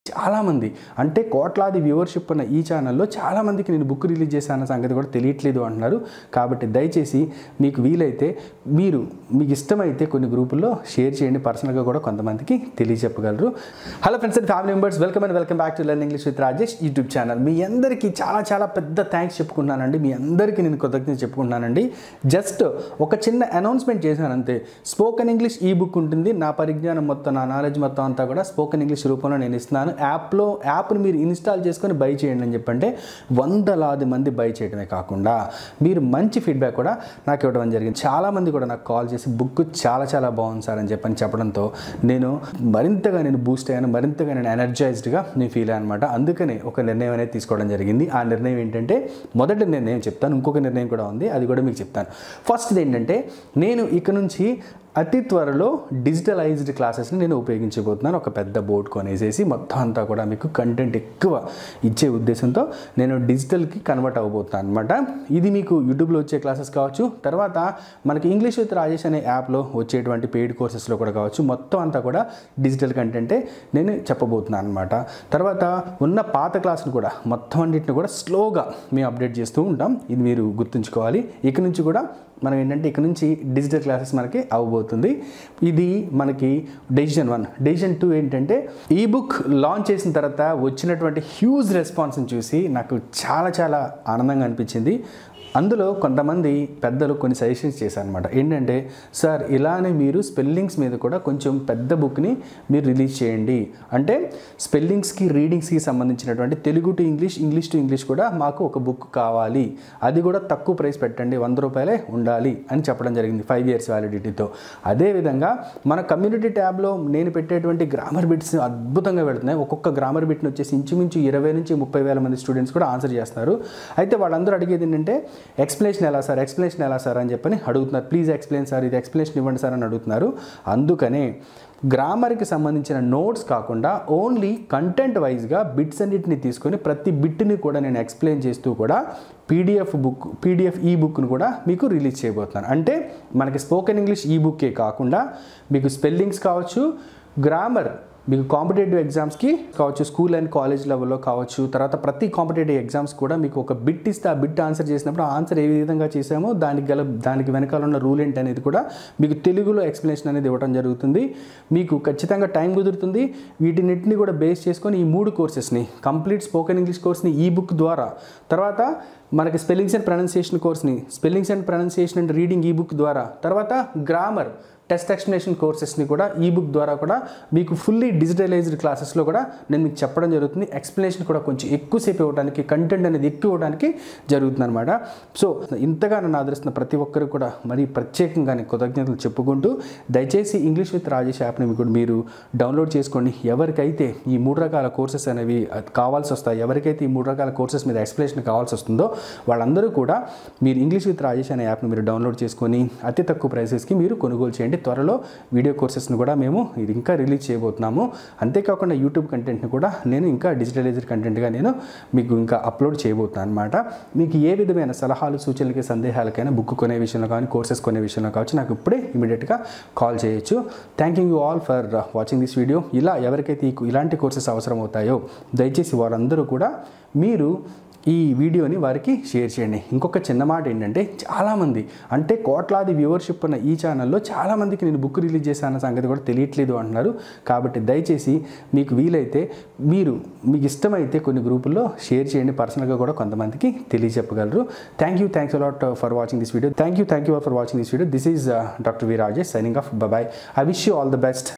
చాలామంది అంటే కోట్లాది వ్యూవర్షిప్ ఉన్న ఈ ఛానల్లో చాలామందికి నేను బుక్ రిలీజ్ చేశాన సంగతి కూడా తెలియట్లేదు అంటున్నారు కాబట్టి దయచేసి మీకు వీలైతే మీరు మీకు ఇష్టమైతే కొన్ని గ్రూపుల్లో షేర్ చేయండి పర్సనల్గా కూడా కొంతమందికి తెలియజెప్పగలరు hello friends and family members welcome and welcome back to learn English with Rajesh YouTube channel మీ అందరికీ చాలా చాలా పెద్ద థ్యాంక్స్ చెప్పుకున్నానండి మీ అందరికీ నేను కృతజ్ఞత చెప్పుకుంటున్నానండి జస్ట్ ఒక చిన్న అనౌన్స్మెంట్ చేశాను అంతే స్పోకెన్ ఇంగ్లీష్ ఈ బుక్ ఉంటుంది నా పరిజ్ఞానం మొత్తం నా నాలెడ్జ్ మొత్తం అంతా కూడా స్పోకెన్ ఇంగ్లీష్ రూపంలో నేను ఇస్తున్నాను యాప్లో యాప్ని మీరు ఇన్స్టాల్ చేసుకొని బై చేయండి అని చెప్పంటే వందలాది మంది బై చేయడమే కాకుండా మీరు మంచి ఫీడ్బ్యాక్ కూడా నాకు ఇవ్వడం జరిగింది చాలామంది కూడా నాకు కాల్ చేసి బుక్ చాలా చాలా బాగుంది సార్ అని చెప్పని చెప్పడంతో నేను మరింతగా నేను బూస్ట్ అయ్యాను మరింతగా నేను ఎనర్జైజ్డ్గా నేను ఫీల్ అయ్యాను అనమాట అందుకనే ఒక నిర్ణయం అనేది తీసుకోవడం జరిగింది ఆ నిర్ణయం ఏంటంటే మొదటి నిర్ణయం చెప్తాను ఇంకొక నిర్ణయం కూడా ఉంది అది కూడా మీకు చెప్తాను ఫస్ట్ ఏంటంటే నేను ఇక నుంచి అతి త్వరలో డిజిటలైజ్డ్ క్లాసెస్ని నేను ఉపయోగించబోతున్నాను ఒక పెద్ద బోర్డ్ కొనేసేసి మొత్తం అంతా కూడా మీకు కంటెంట్ ఎక్కువ ఇచ్చే ఉద్దేశంతో నేను డిజిటల్కి కన్వర్ట్ అవ్వబోతున్నాను అనమాట ఇది మీకు యూట్యూబ్లో వచ్చే క్లాసెస్ కావచ్చు తర్వాత మనకి ఇంగ్లీష్ విత్ రాజేష్ అనే యాప్లో వచ్చేటువంటి పెయిడ్ కోర్సెస్లో కూడా కావచ్చు మొత్తం అంతా కూడా డిజిటల్ కంటెంటే నేను చెప్పబోతున్నాను అనమాట తర్వాత ఉన్న పాత క్లాసులు కూడా మొత్తం అన్నింటిని కూడా స్లోగా మేము అప్డేట్ చేస్తూ ఉంటాం ఇది మీరు గుర్తుంచుకోవాలి ఇక నుంచి కూడా మనం ఏంటంటే ఇక్కడ నుంచి డిజిటల్ క్లాసెస్ మనకి అవ్వబోతుంది ఇది మనకి డెసిషన్ వన్ డెసిషన్ టూ ఏంటంటే ఈ బుక్ లాంచ్ చేసిన తర్వాత వచ్చినటువంటి హ్యూజ్ రెస్పాన్స్ని చూసి నాకు చాలా చాలా ఆనందంగా అనిపించింది అందులో కొంతమంది పెద్దలు కొన్ని సజెషన్స్ చేశారనమాట ఏంటంటే సార్ ఇలానే మీరు స్పెల్లింగ్స్ మీద కూడా కొంచెం పెద్ద బుక్ని మీరు రిలీజ్ చేయండి అంటే స్పెల్లింగ్స్కి రీడింగ్స్కి సంబంధించినటువంటి Telugu to English English to English కూడా మాకు ఒక బుక్ కావాలి అది కూడా తక్కువ ప్రైస్ పెట్టండి వంద రూపాయలే ఉండాలి అని చెప్పడం జరిగింది ఫైవ్ ఇయర్స్ వ్యాలిడిటీతో అదేవిధంగా మన కమ్యూనిటీ ట్యాబ్లో నేను పెట్టేటువంటి గ్రామర్ బిట్స్ అద్భుతంగా పెడుతున్నాయి ఒక్కొక్క గ్రామర్ బిట్ని వచ్చేసి ఇంచుమించు ఇరవై నుంచి ముప్పై వేల మంది స్టూడెంట్స్ కూడా ఆన్సర్ చేస్తున్నారు అయితే వాళ్ళందరూ అడిగేది ఏంటంటే ఎక్స్ప్లెనేషన్ ఎలా సార్ ఎక్స్ప్లెనేషన్ ఎలా సార్ అని చెప్పని అడుగుతున్నారు ప్లీజ్ ఎక్స్ప్లెయిన్ సార్ ఇది ఎక్స్ప్లెనేషన్ ఇవ్వండి సార్ అని అడుగుతున్నారు అందుకనే గ్రామర్కి సంబంధించిన నోట్స్ కాకుండా ఓన్లీ కంటెంట్ వైజ్గా బిట్స్ అన్నిటిని తీసుకొని ప్రతి బిట్ని కూడా నేను ఎక్స్ప్లెయిన్ చేస్తూ కూడా పీడిఎఫ్ బుక్ పీడిఎఫ్ ఈ బుక్ను కూడా మీకు రిలీజ్ చేయబోతున్నాను అంటే మనకి స్పోకెన్ ఇంగ్లీష్ ఈ బుక్కే కాకుండా మీకు స్పెల్లింగ్స్ కావచ్చు గ్రామర్ మీకు కాంపిటేటివ్ ఎగ్జామ్స్కి కావచ్చు స్కూల్ అండ్ కాలేజ్ లెవెల్లో కావచ్చు తర్వాత ప్రతి కాంపిటేటివ్ ఎగ్జామ్స్ కూడా మీకు ఒక బిట్ ఇస్తే ఆ బిట్ ఆన్సర్ చేసినప్పుడు ఆ ఆన్సర్ ఏ విధంగా చేసామో దానికి గల దానికి వెనకాల ఉన్న రూల్ ఏంటి అనేది కూడా మీకు తెలుగులో ఎక్స్ప్లెనేషన్ అనేది ఇవ్వడం జరుగుతుంది మీకు ఖచ్చితంగా టైం కుదురుతుంది వీటిన్నింటిని కూడా బేస్ చేసుకొని ఈ మూడు కోర్సెస్ని కంప్లీట్ స్పోకెన్ ఇంగ్లీష్ కోర్స్ని ఈ బుక్ ద్వారా తర్వాత మనకి స్పెల్లింగ్స్ అండ్ ప్రొనౌన్సియేషన్ కోర్స్ని spellings and pronunciation and reading ఈ బుక్ ద్వారా తర్వాత గ్రామర్ టెస్ట్ ఎక్స్ప్లెనేషన్ కోర్సెస్ని కూడా ఈ బుక్ ద్వారా కూడా మీకు ఫుల్లీ డిజిటలైజ్డ్ క్లాసెస్లో కూడా నేను మీకు చెప్పడం జరుగుతుంది ఎక్స్ప్లెనేషన్ కూడా కొంచెం ఎక్కువసేపు ఇవ్వడానికి కంటెంట్ అనేది ఎక్కువ ఇవ్వడానికి జరుగుతుంది అనమాట సో ఇంతగా నన్ను ఆదరిస్తున్న ప్రతి ఒక్కరు కూడా మరీ ప్రత్యేకంగా నేను కృతజ్ఞతలు చెప్పుకుంటూ దయచేసి ఇంగ్లీష్ విత్ రాజేష్ యాప్ని మీకు మీరు డౌన్లోడ్ చేసుకోండి ఎవరికైతే ఈ మూడు రకాల కోర్సెస్ అనేవి కావాల్సి వస్తాయి ఎవరికైతే ఈ మూడు రకాల కోర్సెస్ మీద ఎక్స్ప్లెనేషన్ కావాల్సి వస్తుందో వాళ్ళందరూ కూడా మీరు ఇంగ్లీష్ విత్ రాజేష్ అనే యాప్ని మీరు డౌన్లోడ్ చేసుకొని అతి తక్కువ ప్రైసెస్కి మీరు కొనుగోలు చేయండి త్వరలో వీడియో కోర్సెస్ని కూడా మేము ఇది ఇంకా రిలీజ్ చేయబోతున్నాము అంతేకాకుండా యూట్యూబ్ కంటెంట్ని కూడా నేను ఇంకా డిజిటలైజ్డ్ కంటెంట్గా నేను మీకు ఇంకా అప్లోడ్ చేయబోతున్నాను అనమాట మీకు ఏ విధమైన సలహాలు సూచనలకి సందేహాలకైనా బుక్ కొనే విషయంలో కానీ కోర్సెస్ కొనే విషయంలో కావచ్చు నాకు ఇప్పుడే ఇమీడియట్గా కాల్ చేయొచ్చు thank you all for watching this video ఇలా ఎవరికైతే ఈ- ఇలాంటి కోర్సెస్ అవసరం అవుతాయో దయచేసి వారందరూ కూడా మీరు ఈ వీడియోని వారికి షేర్ చేయండి ఇంకొక చిన్న మాట ఏంటంటే చాలామంది అంటే కోట్లాది వ్యూవర్షిప్ ఉన్న ఈ ఛానల్లో చాలామందికి నేను బుక్ రిలీజ్ చేశాన సంగతి కూడా తెలియట్లేదు అంటున్నారు కాబట్టి దయచేసి మీకు వీలైతే మీరు మీకు ఇష్టమైతే కొన్ని గ్రూపుల్లో షేర్ చేయండి పర్సనల్గా కూడా కొంతమందికి తెలియజెప్పగలరు thank you thanks a lot for watching this video thank you thank you for watching this video this is doctor V Rajesh signing off bye I wish you all the best